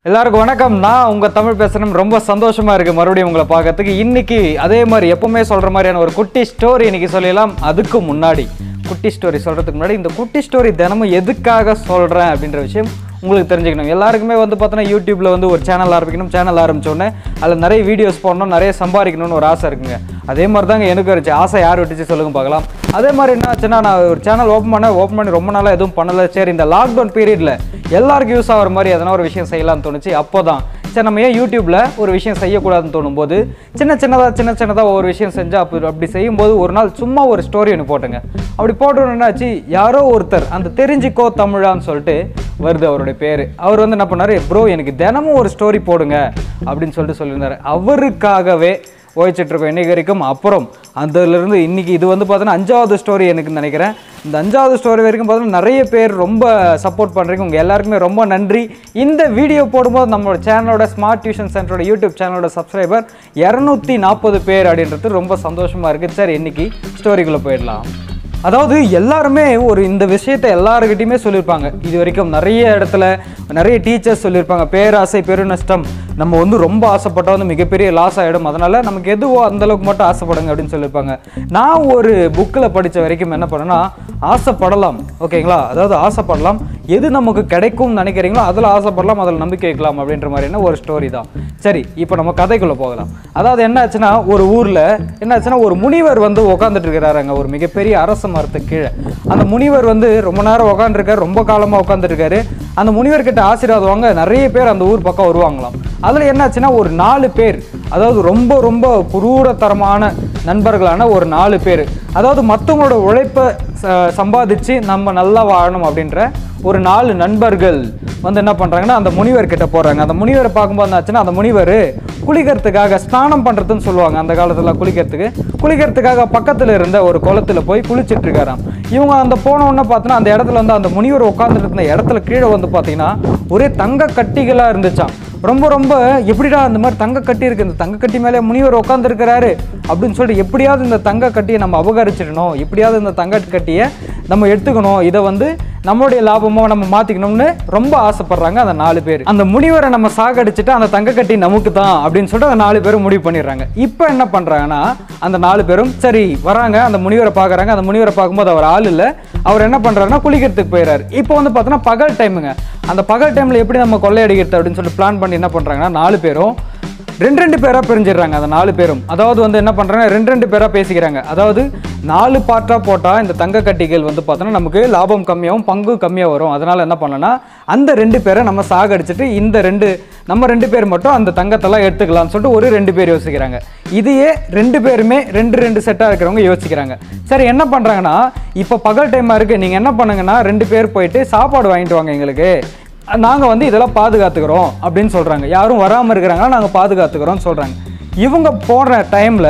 எல்லாருக்கும் வணக்கம் நான் உங்க தமிழ் பேசுறேன் ரொம்ப சந்தோஷமா இருக்கு மறுபடியும் உங்களை பார்க்கறதுக்கு இன்னைக்கு அதே மாதிரி எப்பவுமே சொல்ற மாதிரியான ஒரு குட்டி ஸ்டோரி இன்னைக்கு சொல்லிடலாம் அதுக்கு முன்னாடி குட்டி ஸ்டோரி சொல்றதுக்கு முன்னாடி இந்த குட்டி ஸ்டோரி தினமும் எதுக்காக சொல்றேன் அப்படின்ற விஷயம் உங்களுக்கு தெரிஞ்சுக்கணும் எல்லாருக்குமே வந்து பார்த்தோன்னா யூடியூப்ல வந்து ஒரு சேனல் ஆரம்பிக்கணும் சேனல் ஆரம்பிச்சோடனே அதில் நிறைய வீடியோஸ் போடணும் நிறைய சம்பாதிக்கணும்னு ஒரு ஆசை இருக்குங்க அதே மாதிரி தாங்க எனக்கு இருந்துச்சு ஆசை யார் விட்டுச்சு சொல்லுங்க பார்க்கலாம் அதே மாதிரி என்ன ஆச்சுன்னா நான் ஒரு சேனல் ஓப்பன் பண்ண ஓப்பன் பண்ணி ரொம்ப நாளாக எதுவும் பண்ணல சரி இந்த லாக்டவுன் பீரியடில் எல்லாருக்கும் யூஸ் ஆகிற மாதிரி எதனா ஒரு விஷயம் செய்யலாம்னு தோணுச்சு அப்போ தான் சரி நம்ம ஏன் யூடியூப்ல ஒரு விஷயம் செய்யக்கூடாதுன்னு தோணும்போது சின்ன சின்னதாக சின்ன சின்னதாக ஒரு விஷயம் செஞ்சா அப்படி அப்படி செய்யும்போது ஒரு நாள் சும்மா ஒரு ஸ்டோரி ஒன்று போட்டுங்க அப்படி போட்டோன்னு என்னாச்சு யாரோ ஒருத்தர் அந்த தெரிஞ்சுக்கோ தமிழான்னு சொல்லிட்டு வருது அவருடைய பேர் அவர் வந்து என்ன பண்ணாரு ப்ரோ எனக்கு தினமும் ஒரு ஸ்டோரி போடுங்க அப்படின்னு சொல்லிட்டு சொல்லியிருந்தாரு அவருக்காகவே ஓய்ச்சிட்டு இருக்கோம் இன்னைக்கு வரைக்கும் அப்புறம் அதிலிருந்து இன்னைக்கு இது வந்து பார்த்தீங்கன்னா அஞ்சாவது ஸ்டோரி எனக்கு நினைக்கிறேன் இந்த அஞ்சாவது ஸ்டோரி வரைக்கும் பார்த்தீங்கன்னா நிறைய பேர் ரொம்ப சப்போர்ட் பண்ணுறீங்க உங்கள் எல்லாருக்குமே ரொம்ப நன்றி இந்த வீடியோ போடும்போது நம்மளோட சேனலோட ஸ்மார்ட் டியூஷன் சென்டரோட யூடியூப் சேனலோட சப்ஸ்கிரைபர் இரநூத்தி நாற்பது பேர் அப்படின்றது ரொம்ப சந்தோஷமாக இருக்குது சார் இன்னைக்கு ஸ்டோரிக்குள்ளே போயிடலாம் அதாவது எல்லாருமே ஒரு இந்த விஷயத்தை எல்லாருக்கிட்டையுமே சொல்லியிருப்பாங்க இது வரைக்கும் நிறைய இடத்துல நிறைய டீச்சர்ஸ் சொல்லியிருப்பாங்க பேராசை பெருநஷ்டம் நம்ம வந்து ரொம்ப ஆசைப்பட்டா வந்து மிகப்பெரிய லாஸ் ஆகிடும் அதனால நமக்கு எதுவோ அந்த அளவுக்கு மட்டும் ஆசைப்படுங்க அப்படின்னு சொல்லியிருப்பாங்க நான் ஒரு புக்கில் படித்த வரைக்கும் என்ன பண்ணேன்னா ஆசைப்படலாம் ஓகேங்களா அதாவது ஆசைப்படலாம் எது நமக்கு கிடைக்கும்னு நினைக்கிறீங்களோ அதில் ஆசைப்படலாம் அதில் நம்பிக்கை வைக்கலாம் அப்படின்ற மாதிரியான ஒரு ஸ்டோரி தான் சரி இப்போ நம்ம கதைக்குள்ளே போகலாம் அதாவது என்ன ஆச்சுன்னா ஒரு ஊரில் என்ன ஆச்சுன்னா ஒரு முனிவர் வந்து உட்காந்துட்டு இருக்கிறாருங்க ஒரு மிகப்பெரிய அரச மரத்துக்கு கீழே அந்த முனிவர் வந்து ரொம்ப நேரம் உட்காந்துருக்காரு ரொம்ப காலமாக உட்காந்துருக்காரு அந்த முனிவர்கிட்ட ஆசீர்வாதம் வாங்க நிறைய பேர் அந்த ஊர் பக்கம் வருவாங்களாம் அதில் என்னாச்சுன்னா ஒரு நாலு பேர் அதாவது ரொம்ப ரொம்ப குரூரத்தரமான நண்பர்களான ஒரு நாலு பேர் அதாவது மற்றவங்களோட உழைப்பை ச- சம்பாதிச்சு நம்ம நல்லா வாழணும் அப்படின்ற ஒரு நாலு நண்பர்கள் வந்து என்ன பண்ணுறாங்கன்னா அந்த முனிவர் கிட்ட போகிறாங்க அந்த முனிவரை பார்க்கும்போது என்ன ஆச்சுன்னா அந்த முனிவர் குளிக்கிறதுக்காக ஸ்நானம் பண்ணுறதுன்னு சொல்லுவாங்க அந்த காலத்தில் குளிக்கிறதுக்கு குளிக்கிறதுக்காக பக்கத்தில் இருந்த ஒரு குளத்துல போய் குளிச்சிட்டு இருக்காராம் இவங்க அந்த போன உடனே பார்த்தோன்னா அந்த இடத்துல வந்து அந்த முனிவர் உட்காந்துட்டு இருந்த இடத்துல கீழே வந்து பார்த்தீங்கன்னா ஒரே தங்க கட்டிகளாக இருந்துச்சாம் ரொம்ப ரொம்ப எப்படிடா அந்த மாதிரி தங்க கட்டி இருக்கு இந்த தங்க கட்டி மேலே முனிவர் உட்காந்துருக்கிறாரு அப்படின்னு சொல்லிட்டு எப்படியாவது இந்த தங்க கட்டியை நம்ம அபகரிச்சிடணும் எப்படியாவது இந்த தங்க கட்டியை நம்ம எடுத்துக்கணும் இதை வந்து நம்மளுடைய லாபமாக நம்ம மாற்றிக்கணும்னு ரொம்ப ஆசைப்படுறாங்க அந்த நாலு பேர் அந்த முனிவரை நம்ம சாகடிச்சிட்டு அந்த தங்க கட்டி நமக்கு தான் அப்படின்னு சொல்லிட்டு அந்த நாலு பேரும் முடிவு பண்ணிடுறாங்க இப்போ என்ன பண்ணுறாங்கன்னா அந்த நாலு பேரும் சரி வராங்க அந்த முனிவரை பார்க்குறாங்க அந்த முனிவரை பார்க்கும்போது அவர் ஆள் இல்லை அவர் என்ன பண்ணுறாருன்னா குளிக்கிறதுக்கு போயிடுறாரு இப்போ வந்து பார்த்தோன்னா பகல் டைமுங்க அந்த பகல் டைமில் எப்படி நம்ம கொள்ளையடிக்கிறது அப்படின்னு சொல்லிட்டு பிளான் பண்ணி என்ன பண்ணுறாங்கன்னா நாலு பேரும் ரெண்டு ரெண்டு பேராக பிரிஞ்சிடுறாங்க அந்த நாலு பேரும் அதாவது வந்து என்ன பண்ணுறாங்க ரெண்டு ரெண்டு பேராக பேசிக்கிறாங்க அதாவது நாலு பார்ட்டாக போட்டால் இந்த தங்க கட்டிகள் வந்து பார்த்தோன்னா நமக்கு லாபம் கம்மியாகும் பங்கு கம்மியாக வரும் அதனால் என்ன பண்ணலாம்னா அந்த ரெண்டு பேரை நம்ம சாகடிச்சிட்டு இந்த ரெண்டு நம்ம ரெண்டு பேர் மட்டும் அந்த தங்கத்தெல்லாம் எடுத்துக்கலாம்னு சொல்லிட்டு ஒரு ரெண்டு பேர் யோசிக்கிறாங்க இதையே ரெண்டு பேருமே ரெண்டு ரெண்டு செட்டாக இருக்கிறவங்க யோசிக்கிறாங்க சரி என்ன பண்ணுறாங்கன்னா இப்போ பகல் டைமாக இருக்குது நீங்கள் என்ன பண்ணுங்கன்னா ரெண்டு பேர் போயிட்டு சாப்பாடு வாங்கிட்டு வாங்க எங்களுக்கு நாங்கள் வந்து இதெல்லாம் பாதுகாத்துக்கிறோம் அப்படின்னு சொல்கிறாங்க யாரும் வராமல் இருக்கிறாங்கன்னா நாங்கள் பாதுகாத்துக்கிறோம்னு சொல்கிறாங்க இவங்க போடுற டைமில்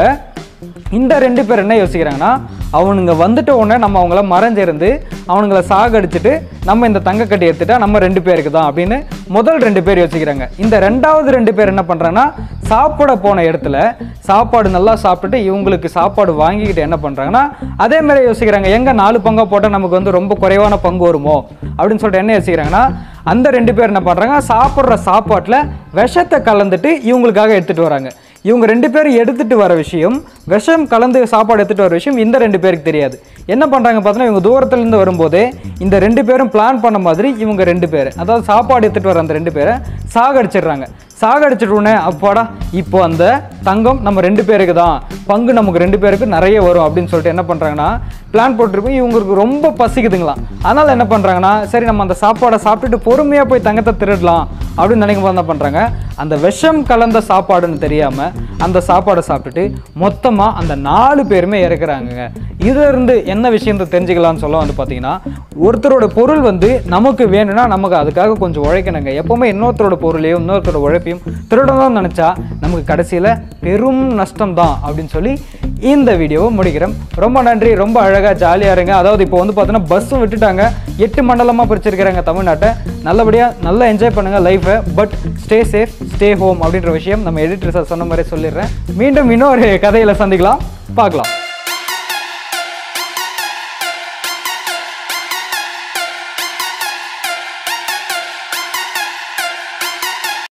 இந்த ரெண்டு பேர் என்ன யோசிக்கிறாங்கன்னா அவனுங்க வந்துட்ட உடனே நம்ம அவங்கள மறைஞ்சிருந்து அவனுங்கள சாகடிச்சிட்டு நம்ம இந்த தங்கக்கட்டி எடுத்துட்டா நம்ம ரெண்டு பேருக்கு தான் அப்படின்னு முதல் ரெண்டு பேர் யோசிக்கிறாங்க இந்த ரெண்டாவது ரெண்டு பேர் என்ன பண்ணுறாங்கன்னா சாப்பிட போன இடத்துல சாப்பாடு நல்லா சாப்பிட்டுட்டு இவங்களுக்கு சாப்பாடு வாங்கிக்கிட்டு என்ன பண்ணுறாங்கன்னா அதே மாதிரி யோசிக்கிறாங்க எங்கே நாலு பங்கா போட்டால் நமக்கு வந்து ரொம்ப குறைவான பங்கு வருமோ அப்படின்னு சொல்லிட்டு என்ன யோசிக்கிறாங்கன்னா அந்த ரெண்டு பேர் என்ன பண்ணுறாங்க சாப்பிட்ற சாப்பாட்டில் விஷத்தை கலந்துட்டு இவங்களுக்காக எடுத்துகிட்டு வராங்க இவங்க ரெண்டு பேரும் எடுத்துட்டு வர விஷயம் விஷம் கலந்து சாப்பாடு எடுத்துட்டு வர விஷயம் இந்த ரெண்டு பேருக்கு தெரியாது என்ன பண்ணுறாங்க பார்த்தீங்கன்னா இவங்க தூரத்துலேருந்து வரும்போதே இந்த ரெண்டு பேரும் பிளான் பண்ண மாதிரி இவங்க ரெண்டு பேர் அதாவது சாப்பாடு எடுத்துட்டு வர அந்த ரெண்டு பேரை சாகடிச்சிடுறாங்க சாகடிச்சிட்ட உடனே அப்பாடா இப்போ அந்த தங்கம் நம்ம ரெண்டு பேருக்கு தான் பங்கு நமக்கு ரெண்டு பேருக்கு நிறைய வரும் அப்படின்னு சொல்லிட்டு என்ன பண்ணுறாங்கன்னா பிளான் போட்டிருப்போம் இவங்களுக்கு ரொம்ப பசிக்குதுங்களாம் அதனால் என்ன பண்ணுறாங்கன்னா சரி நம்ம அந்த சாப்பாடை சாப்பிட்டுட்டு பொறுமையாக போய் தங்கத்தை திருடலாம் அப்படின்னு நினைக்கும் போது என்ன பண்ணுறாங்க அந்த விஷம் கலந்த சாப்பாடுன்னு தெரியாமல் அந்த சாப்பாடை சாப்பிட்டுட்டு மொத்தமாக அந்த நாலு பேருமே இறக்குறாங்கங்க இதிலிருந்து என்ன விஷயத்தை தெரிஞ்சுக்கலாம்னு சொல்ல வந்து பார்த்தீங்கன்னா ஒருத்தரோட பொருள் வந்து நமக்கு வேணும்னா நமக்கு அதுக்காக கொஞ்சம் உழைக்கணுங்க எப்போவுமே இன்னொருத்தரோட பொருளையும் இன்னொருத்தரோட உழைப்பையும் திருடணும்னு நினச்சா நமக்கு கடைசியில் பெரும் நஷ்டம் தான் அப்படின்னு சொல்லி இந்த வீடியோவை முடிக்கிறேன் ரொம்ப நன்றி ரொம்ப அழகாக ஜாலியாக இருங்க அதாவது இப்போ வந்து பார்த்தீங்கன்னா பஸ்ஸும் விட்டுட்டாங்க எட்டு மண்டலமாக பிரிச்சிருக்கிறாங்க தமிழ்நாட்டை நல்லபடியாக நல்லா என்ஜாய் பண்ணுங்கள் லைஃபை but stay safe stay home அப்படின்ற விஷயம் நம்ம எடிட்டர் சார் சொன்ன மாதிரி சொல்லிடுறேன் மீண்டும் இன்னொரு கதையில் சந்திக்கலாம் பார்க்கலாம்